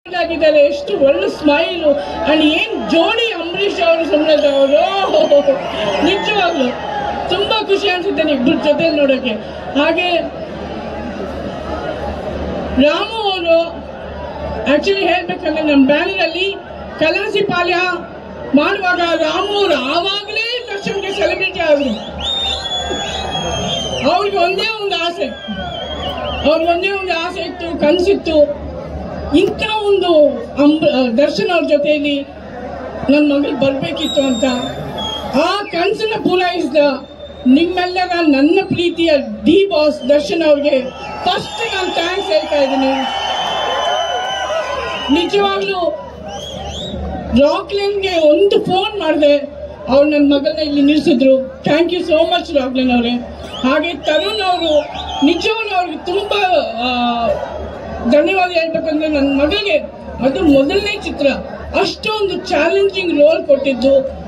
ಆಗಿದ್ದಾರೆ ಎಷ್ಟು ಒಳ್ಳೆ ಸ್ಮೈಲು ಅಂಡ್ ಏನ್ ಜೋಡಿ ಅಂಬರೀಷ್ ಅವರು ಸುಮ್ಮನೆ ಅವರು ನಿಜವಾಗ್ಲು ತುಂಬಾ ಖುಷಿ ಅನ್ಸುತ್ತೆ ಇಬ್ಬರ ಜೊತೆ ನೋಡೋಕೆ ಹಾಗೆ ರಾಮು ಅವರು ಆಕ್ಚುಲಿ ಹೇಳ್ಬೇಕಂದ್ರೆ ನಮ್ಮ ಬ್ಯಾನರಲ್ಲಿ ಕಲಾಸಿ ಪಾಲ್ಯ ಮಾಡುವಾಗ ರಾಮು ಅವರು ಆವಾಗಲೇ ದರ್ಶನ್ಗೆ ಸೆಲೆಬ್ರಿಟಿ ಆದ್ರು ಅವ್ರಿಗೆ ಒಂದೇ ಒಂದು ಆಸೆ ಅವ್ರಿಗೆ ಒಂದೇ ಒಂದು ಆಸೆ ಇತ್ತು ಕನಸಿತ್ತು ಇಂಥ ಒಂದು ಅಂಬ ದರ್ಶನ್ ಅವ್ರ ಜೊತೆಯಲ್ಲಿ ನನ್ನ ಮಗಳು ಬರಬೇಕಿತ್ತು ಅಂತ ಆ ಕನಸನ್ನ ಪೂರೈಸಿದ ನಿಮ್ಮೆಲ್ಲರ ನನ್ನ ಪ್ರೀತಿಯ ಡಿ ಬಾಸ್ ದರ್ಶನ್ ಅವ್ರಿಗೆ ಫಸ್ಟ್ ನಾನು ಥ್ಯಾಂಕ್ಸ್ ಹೇಳ್ತಾ ಇದ್ದೀನಿ ನಿಜವಾಗ್ಲೂ ರಾಕ್ಲೈನ್ಗೆ ಒಂದು ಫೋನ್ ಮಾಡಿದೆ ಅವ್ರು ನನ್ನ ಮಗಳನ್ನ ಇಲ್ಲಿ ನಿಲ್ಸಿದ್ರು thank you so much Rockline ಅವರೇ ಹಾಗೆ ತರುಣ್ ಅವರು ನಿಜವಾಗ್ಲೂ ಅವ್ರಿಗೆ ತುಂಬಾ ಆ, ಧನ್ಯವಾದ ಹೇಳ್ಬೇಕಂದ್ರೆ ನನ್ನ ಮಗಳಿಗೆ ಅದು ಮೊದಲನೇ ಚಿತ್ರ ಅಷ್ಟೊಂದು ಚಾಲೆಂಜಿಂಗ್ ರೋಲ್ ಕೊಟ್ಟಿದ್ದು